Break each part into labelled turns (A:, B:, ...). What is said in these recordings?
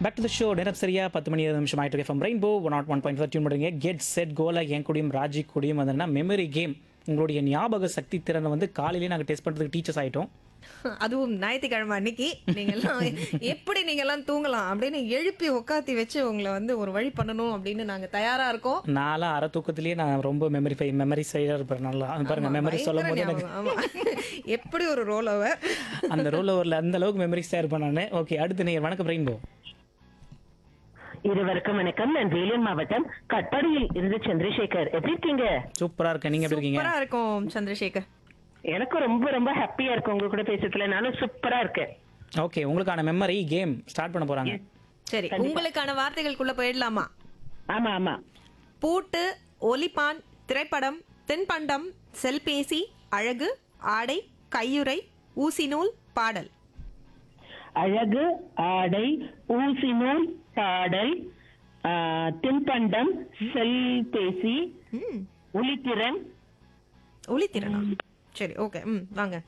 A: Back to the show நேரம் சரியா பத்து மணி இருபது நிமிஷம் ஆயிட்டு from rainbow one naught one point tune பண்ணுறீங்க கெட் செட் கோலா என் கூடயும் ராஜி கூடயும் வந்ததுன்னா மெமரி கேம் உங்களுடைய ஞாபக சக்தி திறனை வந்து காலையிலேயே நாங்கள் டெஸ்ட் பண்ணுறதுக்கு டீச்சர்ஸ் ஆகிட்டோம்
B: அதுவும் ஞாயிற்றுக்கிழமை அன்னைக்கு நீங்கெல்லாம் எப்படி நீங்கெல்லாம் தூங்கலாம் அப்படின்னு எழுப்பி உட்காத்தி வச்சு உங்களை வந்து ஒரு வழி பண்ணணும் அப்படின்னு நாங்க தயாரா இருக்கோம்
A: நான்லாம் அரை தூக்கத்திலேயே நான் ரொம்ப மெமரி ஃபை மெமரி சைடாக இருப்பேன் நல்லா அது பாருங்க மெமரி சொல்லும் போது
B: பயங்கர
A: எனக்கு
B: ஞாபகம், ஆமா. எப்படி ஒரு ரோல் ஓவர்
A: அந்த ரோல் ஓவரில் அந்த அளவுக்கு மெமரிஸாக இருப்பேன் நான் ஓகே அடுத்து நீங்கள் வணக்கம் ரெயின்போ
C: இருவருக்கும் வணக்கம் நான் வேலூர் மாவட்டம் கட்பாடியில் இருந்து சந்திரசேகர் எப்படி இருக்கீங்க
A: சூப்பரா இருக்கேன் நீங்க எப்படி இருக்கீங்க
B: சூப்பரா இருக்கும் சந்திரசேகர்
C: எனக்கும் ரொம்ப ரொம்ப ஹாப்பியா இருக்கு உங்க கூட பேசுறதுல நானும் சூப்பரா இருக்கேன்
A: ஓகே உங்களுக்கான மெமரி கேம் ஸ்டார்ட் பண்ண போறாங்க
B: சரி உங்களுக்கான வார்த்தைகளுக்குள்ள போயிடலாமா
C: ஆமா ஆமா
B: பூட்டு ஒலிப்பான் திரைப்படம் தென்பண்டம் செல்பேசி அழகு ஆடை கையுறை ஊசிநூல் பாடல்
C: அழகு ஆடை ஊசி நூல் பாடல் ஆ, தின்பண்டம் செல்பேசி
B: ம்,
C: ஒளித்திறன்
B: ஒலித்திறனா சரி ஓகே ம் வாங்க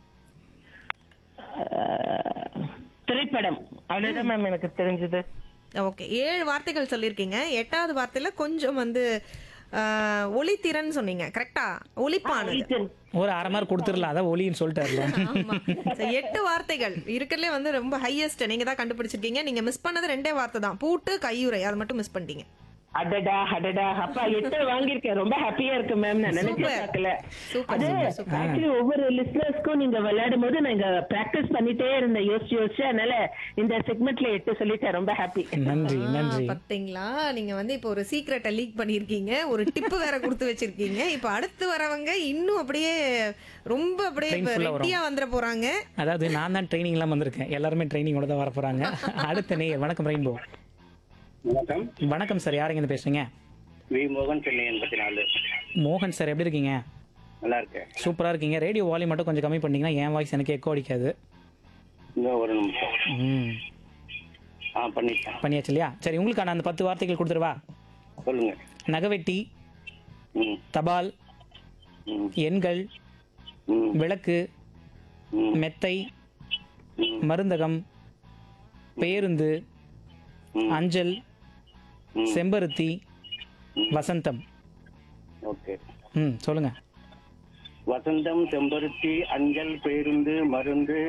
C: ஆ, திரைப்படம் அவ்வளவுதான் மேம் எனக்கு தெரிஞ்சது
B: ஓகே ஏழு வார்த்தைகள் சொல்லியிருக்கீங்க எட்டாவது வார்த்தையில கொஞ்சம் வந்து ஆஹ், ஒலித்திறன் சொன்னீங்க கரெக்டா ஒலிப்பானது
C: ஒளித்திறன்.
A: ஒரு அரை மார்க் கொடுத்துடலாம் அதான் ஒலின்னு சொல்லிட்டாருல
B: ஆமா சரி, எட்டு வார்த்தைகள் இருக்கிறதுலே வந்து ரொம்ப ஹையஸ்ட் நீங்க தான் கண்டுபிடிச்சிருக்கீங்க நீங்க மிஸ் பண்ணது ரெண்டே வார்த்தை தான் பூட்டு கையுறை அதை மட்டும் மிஸ் பண்ணிட்டீங்க
C: அடடா அடடா அப்பா எட்டு வாங்கியிருக்கேன் ரொம்ப ஹாப்பியா இருக்கு மேம் நான் நினைச்சே
B: Super.
C: பார்க்கல
B: Super,
C: அது
B: super, super.
C: ஆக்சுவலி ஒவ்வொரு லிஸ்னர்ஸ்க்கும் நீங்க விளையாடும் போது நான் இங்க பிராக்டிஸ் பண்ணிட்டே இருந்தேன் யோசிச்சு யோசிச்சு அதனால இந்த செக்மெண்ட்ல எட்டு சொல்லிட்டேன் ரொம்ப ஹாப்பி
A: நன்றி நன்றி
B: ஆ, பாத்தீங்களா நீங்க வந்து இப்போ ஒரு சீக்ரெட்டை லீக் பண்ணிருக்கீங்க ஒரு டிப் வேற கொடுத்து வச்சிருக்கீங்க இப்போ அடுத்து வரவங்க இன்னும் அப்படியே ரொம்ப அப்படியே
A: Train full ஆ வரும்.
B: ரெட்டியா வந்துட போறாங்க
A: அதாவது நான் தான் ட்ரைனிங்லாம் வந்திருக்கேன் எல்லாருமே ட்ரைனிங்கோட தான் வர போறாங்க அடுத்த நேயர் வணக்கம் ரெயின்போ
D: வணக்கம்
A: வணக்கம் சார் யாருங்க இருந்து பேசுறீங்க
D: வி மோகன் சென்னை எண்பத்தி நாலு
A: மோகன் சார் எப்படி இருக்கீங்க
D: நல்லா இருக்கேன்
A: சூப்பரா இருக்கீங்க ரேடியோ வால்யூம் மட்டும் கொஞ்சம் கம்மி பண்ணீங்கன்னா என் வாய்ஸ் எனக்கு எக்கோ அடிக்காது
D: இன்னும் ஒரு நிமிஷம்
A: ம்
D: ஆ பண்ணிட்டேன்
A: பண்ணியாச்சு இல்லையா சரி உங்களுக்கான அந்த பத்து வார்த்தைகள் கொடுத்துருவா
D: சொல்லுங்க
A: நகவெட்டி
D: ம்
A: தபால்
D: ம்
A: எண்கள்
D: ம்
A: விளக்கு
D: ம்
A: மெத்தை
D: ம்
A: மருந்தகம் பேருந்து
D: ம்.
A: அஞ்சல்
D: ம்.
A: செம்பருத்தி வசந்தம்
D: ஓகே
A: ம் சொல்லுங்க
D: வசந்தம் செம்பருத்தி அஞ்சல் பேருந்து மருந்து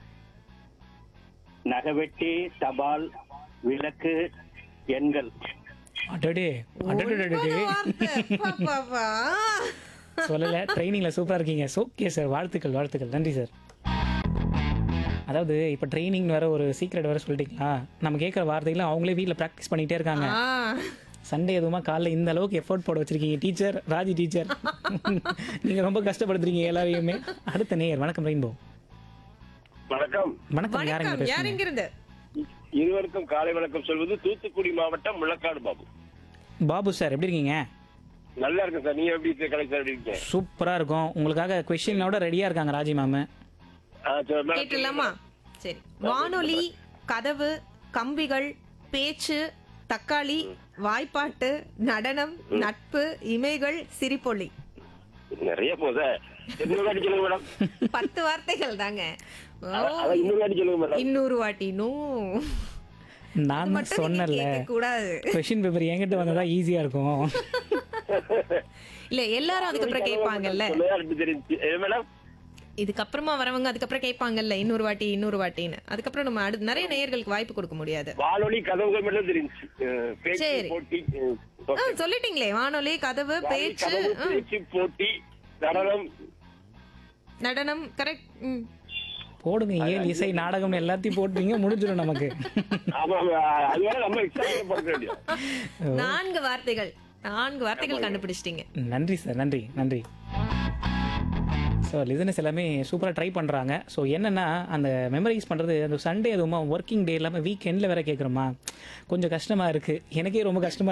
D: நகவெட்டி தபால் விளக்கு எண்கள்
A: அடடே அடடடடே
B: ஒன்பது வார்த்தை. பா, பா, பா.
A: சொல்லல ட்ரைனிங்ல சூப்பரா இருக்கீங்க ஓகே சார் வாழ்த்துக்கள் வாழ்த்துக்கள் நன்றி சார் அதாவது இப்போ ட்ரைனிங் வேற ஒரு சீக்ரெட் வேற சொல்லிட்டீங்களா நம்ம கேட்குற வார்த்தைகளை அவங்களே வீட்டில் ப்ராக்டிஸ் பண்ணிட்டே இருக்காங்க
B: ஆ,
A: சண்டே எதுவுமா காலைல இந்த அளவுக்கு எஃபோர்ட் போட வச்சிருக்கீங்க டீச்சர் ராஜி டீச்சர் நீங்க ரொம்ப கஷ்டப்படுத்துறீங்க எல்லாரையுமே அடுத்த நேயர் வணக்கம் ரெயின்போ
E: வணக்கம்
A: வணக்கம் யாருங்க
B: வணக்கம் யார்
A: பேசுறீங்க
B: எங்கிருந்து
E: இருவருக்கும் காலை வணக்கம் சொல்வது தூத்துக்குடி மாவட்டம் முள்ளக்காடு பாபு
A: பாபு சார் எப்படி இருக்கீங்க
E: நல்லா இருக்கேன் சார் நீங்க எப்படி இருக்கீங்க? கலை சார் எப்படி இருக்கீங்க
A: சூப்பரா இருக்கும் உங்களுக்காக கொஸ்டினோட ரெடியா இருக்காங்க ராஜி மேம்
E: ஆ, சரி, மேடம்.
B: கேட்டுலாமா சரி வானொலி கதவு கம்பிகள் பேச்சு தக்காளி வாய்ப்பாட்டு நடனம் நட்பு இமைகள் சிரிப்பொலி
E: நிறைய போதே இன்னொரு வாட்டி சொல்லுங்க மேடம்
B: பத்து வார்த்தைகள் தாங்க ஓ,
E: அதான் இன்னொரு வாட்டி சொல்லுங்க மேடம்
B: இன்னொரு வாட்டி நோ
A: நான் தான் சொன்னேன்ல
B: கூடாது
A: கொஸ்டின் பேப்பர் என்கிட்ட வந்ததா ஈஸியா இருக்கும்
B: இல்ல எல்லாரும் அதுக்கப்புறம் கேட்பாங்கல்ல
E: சொல்லுங்க, எனக்கு தெரிஞ்சு ஏ, மேடம்
B: இதுக்கப்புறமா வரவங்க அதுக்கப்புறம் கேட்பாங்கல்ல இன்னொரு வாட்டி இன்னொரு வாட்டின்னு அதுக்கப்புறம் நம்ம அடுத்து நிறைய நேயர்களுக்கு வாய்ப்பு கொடுக்க முடியாது
E: வானொலி கதவுகள் மட்டும் தெரிஞ்சு அஹ், பேச்சு
B: சரி.
E: போட்டி அஹ்,
B: ஆ, சொல்லிட்டீங்களே வானொலி கதவு
E: வானொலி,
B: பேச்சு
E: கதவு,
B: ஆ,
E: பேச்சு போட்டி நடனம்
B: நடனம் கரெக்ட்
A: போடுங்க ஏழு இசை நாடகம் எல்லாத்தையும் போட்டுறீங்க முடிஞ்சிடும் நமக்கு
E: ஆமா ஆமா, அது வேற நம்ம எக்ஸாம் பண்ண வேண்டியது
B: நான்கு வார்த்தைகள் நான்கு வார்த்தைகள் கண்டுபிடிச்சிட்டீங்க
A: நன்றி சார் நன்றி நன்றி ஸோ லிசனஸ் எல்லாமே சூப்பராக ட்ரை பண்ணுறாங்க ஸோ என்னென்னா அந்த மெமரைஸ் பண்ணுறது அந்த சண்டே எதுவுமா ஒர்க்கிங் டே இல்லாமல் வீக்கெண்டில் வேற கேட்குறோமா கொஞ்சம் கஷ்டமாக இருக்குது எனக்கே ரொம்ப கஷ்டமாக